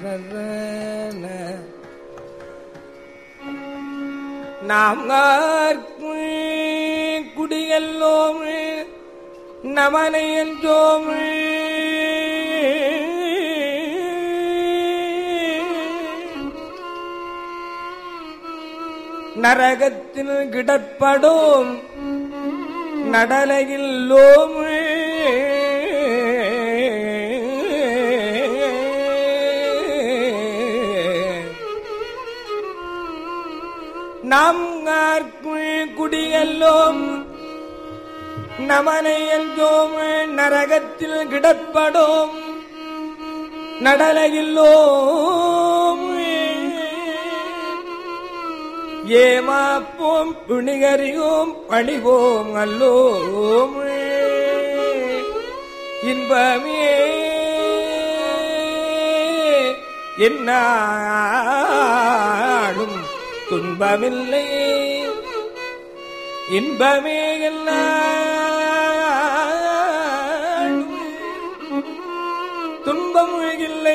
நாம் குடியல்லோம் நமனை என்றோம் நரகத்தில் கிடப்படோம் நடலையில்லோம் நாம் குடியல்லோம் நமனை என்றோம் நரகத்தில் கிடப்படோம் நடலையில்லோம் ஏமாப்போம் பிணிகறியோம் பணிவோம் அல்லோம் இன்பமே என்னாலும் துன்பமில்லை இன்பமே எல்லாம் துன்பம் இல்லை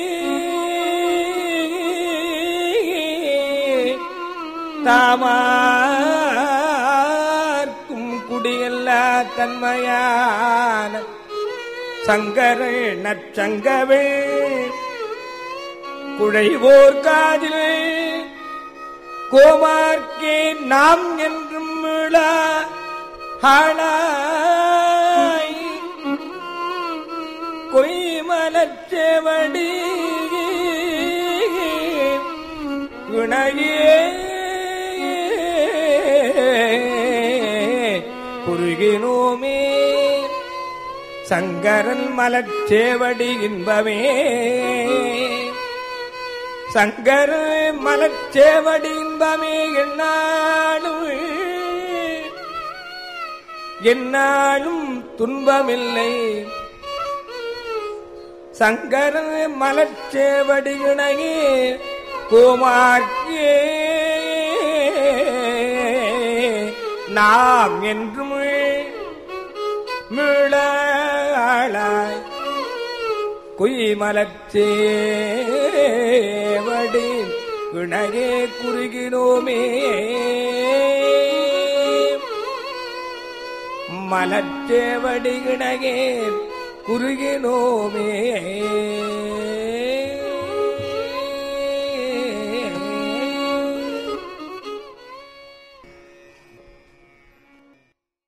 தாமார்க்கும் குடியல்ல தன்மையான சங்கர நற்சங்கவே குழைவோர் காதிலே கோமார்க்கே நாம் என்றும் மீளா ஆளாய் கொய்மலச்செவடி இணையே குறுகினோமே சங்கரன் மலச்சேவடி இன்பமே சங்கர மலச்சேவடி இன்பமே என்னாலும் என்னாலும் துன்பமில்லை சங்கர மலச்சேவடி இணையே கோமார்க்கே நாம் என்றும் மீளாளாய் குய்மலச்சேவடி இணையே குறுகினோமே மலச்சேவடி இணையே குறுகினோமே